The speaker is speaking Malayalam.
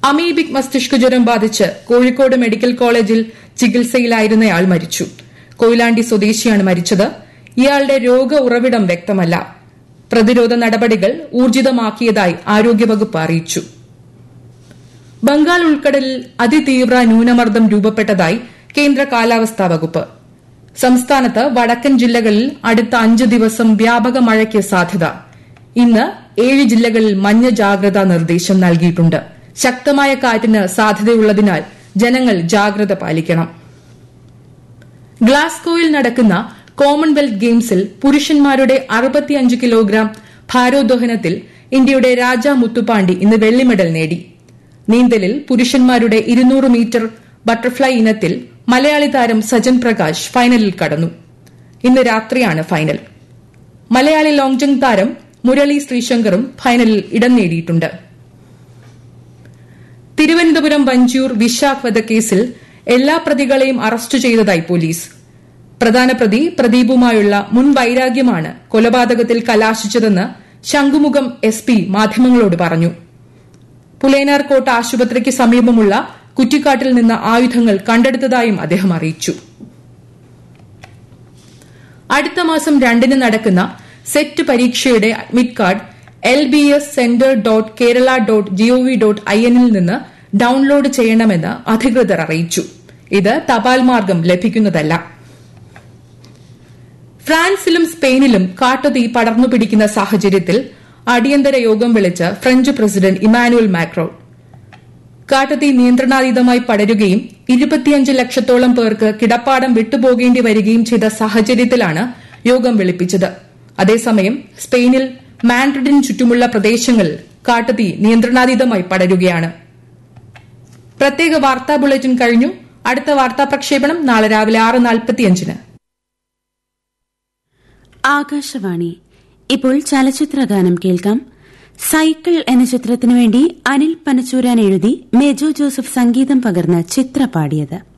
അമീബിക് മസ്തിഷ്ക ജ്വരം ബാധിച്ച് കോഴിക്കോട് മെഡിക്കൽ കോളേജിൽ ചികിത്സയിലായിരുന്നയാൾ മരിച്ചു കൊയിലാണ്ടി സ്വദേശിയാണ് മരിച്ചത് ഇയാളുടെ രോഗ ഉറവിടം വ്യക്തമല്ല പ്രതിരോധ നടപടികൾ ഊർജിതമാക്കിയതായി ആരോഗ്യവകുപ്പ് അറിയിച്ചു ബംഗാൾ ഉൾക്കടലിൽ അതിതീവ്ര ന്യൂനമർദ്ദം രൂപപ്പെട്ടതായി കേന്ദ്ര കാലാവസ്ഥാ വകുപ്പ് സംസ്ഥാനത്ത് വടക്കൻ ജില്ലകളിൽ അടുത്ത അഞ്ച് ദിവസം വ്യാപക മഴയ്ക്ക് സാധ്യത ഇന്ന് ഏഴ് ജില്ലകളിൽ മഞ്ഞ ജാഗ്രതാ നിർദ്ദേശം നൽകിയിട്ടുണ്ട് ശക്തമായ കാറ്റിന് സാധ്യതയുള്ളതിനാൽ ജനങ്ങൾ ജാഗ്രത പാലിക്കണം ഗ്ലാസ്ഗോയിൽ നടക്കുന്ന കോമൺവെൽത്ത് ഗെയിംസിൽ പുരുഷന്മാരുടെ അറുപത്തിയഞ്ച് കിലോഗ്രാം ഭാരോദ്വഹനത്തിൽ ഇന്ത്യയുടെ രാജ മുത്തുപാണ്ഡി ഇന്ന് വെള്ളി മെഡൽ നേടി നീന്തലിൽ പുരുഷന്മാരുടെ ഇരുന്നൂറ് മീറ്റർ ബട്ടർഫ്ലൈ ഇനത്തിൽ മലയാളി താരം സജൻ പ്രകാശ് ഫൈനലിൽ കടന്നു ഇന്ന് രാത്രിയാണ് ഫൈനൽ മലയാളി ലോങ് ജംപ് താരം മുരളി ശ്രീശങ്കറും ഫൈനലിൽ ഇടം നേടിയിട്ടുണ്ട് തിരുവനന്തപുരം വഞ്ചൂർ വിശാഖ് വധക്കേസിൽ എല്ലാ പ്രതികളെയും അറസ്റ്റ് ചെയ്തതായി പോലീസ് പ്രധാന പ്രതി പ്രദീപുമായുള്ള മുൻ വൈരാഗ്യമാണ് കൊലപാതകത്തിൽ കലാശിച്ചതെന്ന് ശംഖുമുഖം എസ് പി മാധ്യമങ്ങളോട് പറഞ്ഞു പുലേനാർകോട്ട് ആശുപത്രിക്ക് സമീപമുള്ള കുറ്റിക്കാട്ടിൽ നിന്ന് ആയുധങ്ങൾ കണ്ടെടുത്തതായും അദ്ദേഹം അറിയിച്ചു അടുത്ത മാസം രണ്ടിന് നടക്കുന്ന സെറ്റ് പരീക്ഷയുടെ admit card L B S centre dot Kerala dot G O V dot I എന്നിൽ നിന്ന് ഡൌൺലോഡ് ചെയ്യണമെന്ന് അധികൃതർ അറിയിച്ചു ഇത് തപാൽ മാർഗം ലഭിക്കുന്നതല്ല ഫ്രാൻസിലും സ്പെയിനിലും കാട്ടുതീ പടർന്നു പിടിക്കുന്ന സാഹചര്യത്തിൽ അടിയന്തര യോഗം വിളിച്ച് ഫ്രഞ്ച് പ്രസിഡന്റ് ഇമാനുവൽ മാക്രോൺ കാട്ടുതീ നിയന്ത്രണാതീതമായി പടരുകയും ഇരുപത്തിയഞ്ച് ലക്ഷത്തോളം പേർക്ക് കിടപ്പാടം വിട്ടുപോകേണ്ടി വരികയും ചെയ്ത സാഹചര്യത്തിലാണ് യോഗം വിളിപ്പിച്ചത് അതേസമയം സ്പെയിനിൽ മാൻഡ്രിഡിന് ചുറ്റുമുള്ള പ്രദേശങ്ങളിൽ കാട്ടുതീ നിയന്ത്രണാതീതമായി പടരുകയാണ് പ്രത്യേക വാർത്താ ബുള്ളറ്റിൻ കഴിഞ്ഞു അടുത്ത വാർത്താ പ്രക്ഷേപണം നാളെ രാവിലെ ആറ് നാൽപ്പത്തിയഞ്ചിന് ആകാശവാണി ഇപ്പോൾ ചലച്ചിത്ര ഗാനം കേൾക്കാം സൈക്കിൾ എന്ന ചിത്രത്തിനു വേണ്ടി അനിൽ പനച്ചൂരാൻ എഴുതി മെജോ ജോസഫ് സംഗീതം പകർന്ന് ചിത്ര പാടിയത്